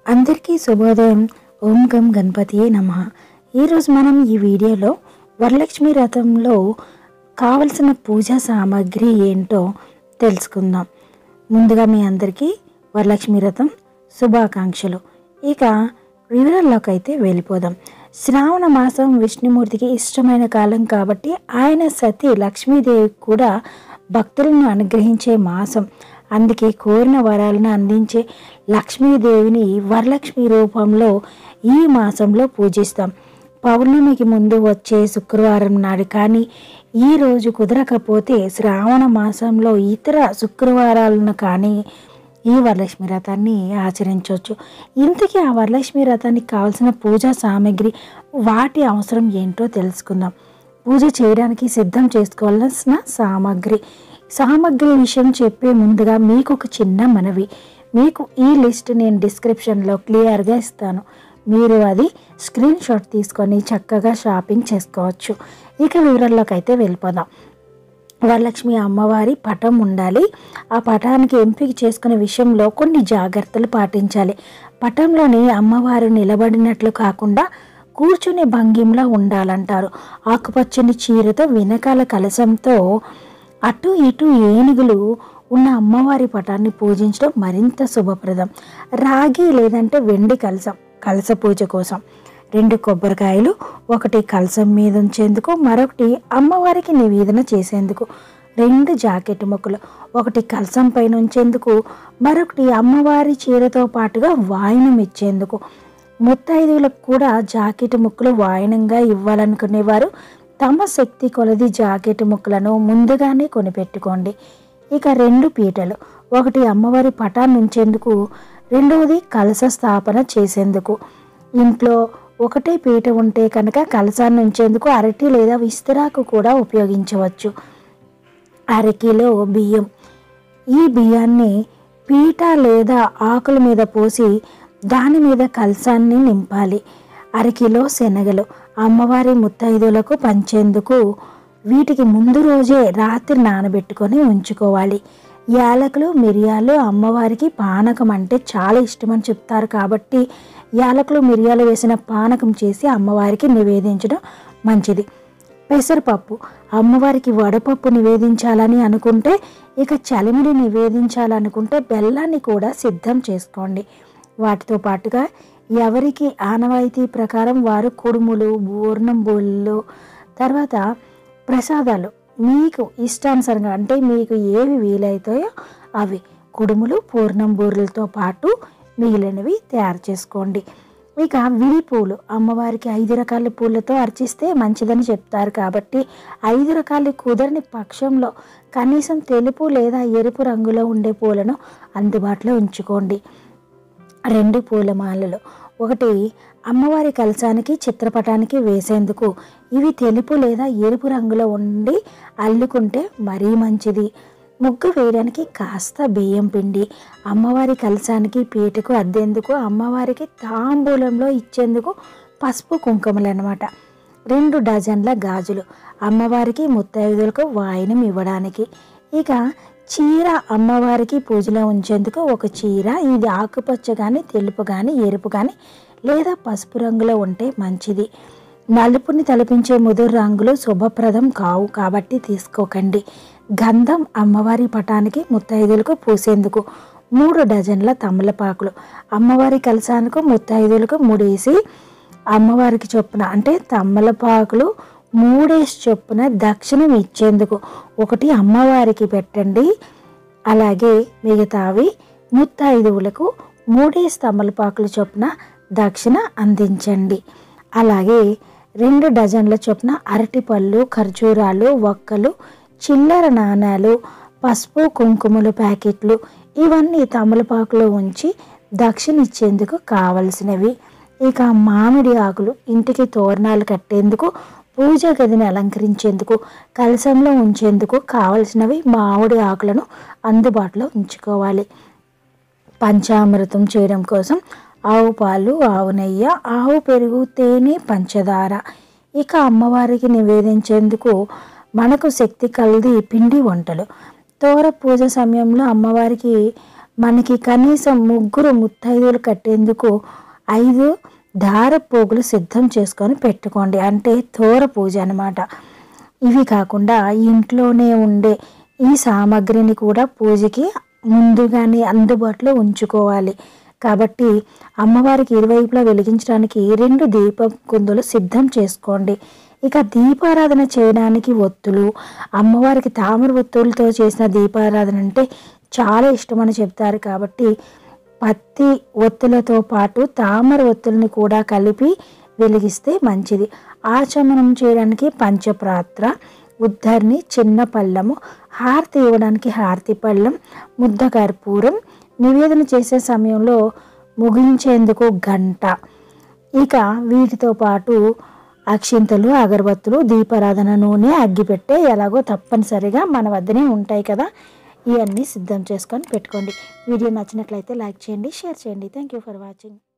అందరికీ శుభోదయం ఓం గం గణపతియే నమ ఈరోజు మనం ఈ వీడియోలో వరలక్ష్మి రథంలో కావలసిన పూజా సామాగ్రి ఏంటో తెలుసుకుందాం ముందుగా మీ అందరికీ వరలక్ష్మి రథం శుభాకాంక్షలు ఇక వివరాల్లోకి అయితే వెళ్ళిపోదాం శ్రావణ మాసం విష్ణుమూర్తికి ఇష్టమైన కాలం కాబట్టి ఆయన సతి లక్ష్మీదేవికి కూడా భక్తులను అనుగ్రహించే మాసం అందుకే కోరిన వరాలను అందించే లక్ష్మీదేవిని వరలక్ష్మి రూపంలో ఈ మాసంలో పూజిస్తాం పౌర్ణమికి ముందు వచ్చే శుక్రవారం నాడు కానీ ఈ రోజు కుదరకపోతే శ్రావణ మాసంలో ఇతర శుక్రవారాలను కానీ ఈ వరలక్ష్మి రథాన్ని ఆచరించవచ్చు ఇంతకీ ఆ వరలక్ష్మి రథానికి కావాల్సిన పూజా సామాగ్రి వాటి అవసరం ఏంటో తెలుసుకుందాం పూజ చేయడానికి సిద్ధం చేసుకోవాల్సిన సామాగ్రి సామాగ్రి విషయం చెప్పే ముందుగా మీకు ఒక చిన్న మనవి మీకు ఈ లిస్ట్ నేను డిస్క్రిప్షన్లో క్లియర్గా ఇస్తాను మీరు అది స్క్రీన్ షాట్ తీసుకొని చక్కగా షాపింగ్ చేసుకోవచ్చు ఇక వివరాల్లోకి అయితే వెళ్ళిపోదాం వరలక్ష్మి అమ్మవారి పటం ఉండాలి ఆ పటానికి ఎంపిక చేసుకునే విషయంలో కొన్ని జాగ్రత్తలు పాటించాలి పటంలోని అమ్మవారు నిలబడినట్లు కాకుండా కూర్చునే భంగిమలో ఉండాలంటారు ఆకుపచ్చని చీరతో వెనకాల కలసంతో అటు ఇటు ఏనుగులు ఉన్న అమ్మవారి పటాన్ని పూజించడం మరింత శుభప్రదం రాగి లేదంటే వెండి కలసం కలస పూజ కోసం రెండు కొబ్బరికాయలు ఒకటి కలసం మీద ఉంచేందుకు మరొకటి అమ్మవారికి నివేదన చేసేందుకు రెండు జాకెట్ ముక్కలు ఒకటి కలసం పైన ఉంచేందుకు మరొకటి అమ్మవారి చీరతో పాటుగా వాయనం ఇచ్చేందుకు ముత్తైదువులకు కూడా జాకెట్ ముక్కలు వాయనంగా ఇవ్వాలనుకునేవారు తమ శక్తి కొలది జాకెట్ ముక్కలను ముందుగానే కొనిపెట్టుకోండి ఇక రెండు పీటలు ఒకటి అమ్మవారి పటాన్ని ఉంచేందుకు రెండవది కలస స్థాపన చేసేందుకు ఇంట్లో ఒకటే పీట ఉంటే కనుక కలసాన్ని ఉంచేందుకు అరటి లేదా విస్తరాకు కూడా ఉపయోగించవచ్చు అరకిలో బియ్యం ఈ బియ్యాన్ని పీట లేదా ఆకుల మీద పోసి దాని మీద కలసాన్ని నింపాలి అరకిలో శనగలు అమ్మవారి ముత్తైదులకు పంచేందుకు వీటికి ముందు రోజే రాత్రి నానబెట్టుకొని ఉంచుకోవాలి యాలకులు మిరియాలు అమ్మవారికి పానకం అంటే చాలా ఇష్టమని చెప్తారు కాబట్టి యాలకులు మిరియాలు వేసిన పానకం చేసి అమ్మవారికి నివేదించడం మంచిది పెసరపప్పు అమ్మవారికి వడపప్పు నివేదించాలని అనుకుంటే ఇక చలిమిడి నివేదించాలనుకుంటే బెల్లాన్ని కూడా సిద్ధం చేసుకోండి వాటితో పాటుగా ఎవరికి ఆనవాయితీ ప్రకారం వారు కుడుములు బూర్ణం బోళ్ళు తర్వాత ప్రసాదాలు మీకు ఇష్టానుసారంగా అంటే మీకు ఏవి వీలవుతాయో అవి కుడుములు పూర్ణం బూరెలతో పాటు మిగిలినవి తయారు చేసుకోండి ఇక విడి పూలు అమ్మవారికి ఐదు రకాల పూలతో అర్చిస్తే మంచిదని చెప్తారు కాబట్టి ఐదు రకాలు కుదరని పక్షంలో కనీసం తెలుపు లేదా ఎరుపు రంగులో ఉండే పూలను అందుబాటులో ఉంచుకోండి రెండు పూలమాలలు ఒకటి అమ్మవారి కలశానికి చిత్రపటానికి వేసేందుకు ఇవి తెలుపు లేదా ఎరుపు రంగులో ఉండి అల్లుకుంటే మరీ మంచిది ముగ్గు వేయడానికి కాస్త బియ్యం పిండి అమ్మవారి కలశానికి పీటకు అద్దేందుకు అమ్మవారికి తాంబూలంలో ఇచ్చేందుకు పసుపు కుంకుమలు అనమాట రెండు డజన్ల గాజులు అమ్మవారికి ముత్తైదులకు వాయనం ఇవ్వడానికి ఇక చీర అమ్మవారికి పూజలో ఉంచేందుకు ఒక చీర ఇది ఆకుపచ్చ కానీ తెలుపు కానీ ఎరుపు కానీ లేదా పసుపు రంగులో ఉంటే మంచిది నలుపుని తలపించే ముదురు రంగులు శుభప్రదం కావు కాబట్టి తీసుకోకండి గంధం అమ్మవారి పటానికి ముత్తైదులకు పూసేందుకు మూడు డజన్ల తమలపాకులు అమ్మవారి కలసానికి ముత్తైదులకు మూడేసి అమ్మవారికి చొప్పున అంటే తమలపాకులు మూడేసి చొప్పున దక్షిణం ఇచ్చేందుకు ఒకటి అమ్మవారికి పెట్టండి అలాగే మిగతావి ముత్తైదువులకు మూడేసి తమలపాకులు చొప్పున దక్షిణ అందించండి అలాగే రెండు డజన్ల చొప్పున అరటిపళ్ళు ఖర్జూరాలు ఒక్కలు చిల్లర నాణాలు పసుపు కుంకుమలు ప్యాకెట్లు ఇవన్నీ తమలపాకులో ఉంచి దక్షిణ ఇచ్చేందుకు కావలసినవి ఇక మామిడి ఆకులు ఇంటికి తోరణాలు కట్టేందుకు పూజ గదిని అలంకరించేందుకు కలశంలో ఉంచేందుకు కావలసినవి మామిడి ఆకులను అందుబాటులో ఉంచుకోవాలి పంచామృతం చేయడం కోసం ఆవు పాలు ఆవు నెయ్యి ఆవు పెరుగు తేనె పంచదార ఇక అమ్మవారికి నివేదించేందుకు మనకు శక్తి కలిది పిండి వంటలు తోర పూజ సమయంలో అమ్మవారికి మనకి కనీసం ముగ్గురు ముత్తైదువులు కట్టేందుకు ఐదు దార పోగులు సిద్ధం చేసుకొని పెట్టుకోండి అంటే తోర పూజ అనమాట ఇవి కాకుండా ఇంట్లోనే ఉండే ఈ సామాగ్రిని కూడా పూజకి ముందుగానే అందుబాటులో ఉంచుకోవాలి కాబట్టి అమ్మవారికి ఇరువైపులా వెలిగించడానికి రెండు దీప కుందులు సిద్ధం చేసుకోండి ఇక దీపారాధన చేయడానికి ఒత్తులు అమ్మవారికి తామర ఒత్తులతో చేసిన దీపారాధన అంటే చాలా ఇష్టమని చెప్తారు కాబట్టి పత్తి ఒత్తులతో పాటు తామర ఒత్తుల్ని కూడా కలిపి వెలిగిస్తే మంచిది ఆచమనం చేయడానికి పంచప్రాత్ర ఉద్ధరిని చిన్న పళ్ళము హారతి ఇవ్వడానికి హారతి పళ్ళం ముద్ద కర్పూరం నివేదన చేసే సమయంలో ముగించేందుకు గంట ఇక వీటితో పాటు అక్షింతలు అగరబత్తులు దీపారాధన నూనె అగ్గిపెట్టే ఎలాగో తప్పనిసరిగా మన వద్దనే ఉంటాయి కదా ఇవన్నీ సిద్ధం చేసుకొని పెట్టుకోండి వీడియో నచ్చినట్లయితే లైక్ చేయండి షేర్ చేయండి థ్యాంక్ యూ ఫర్ వాచింగ్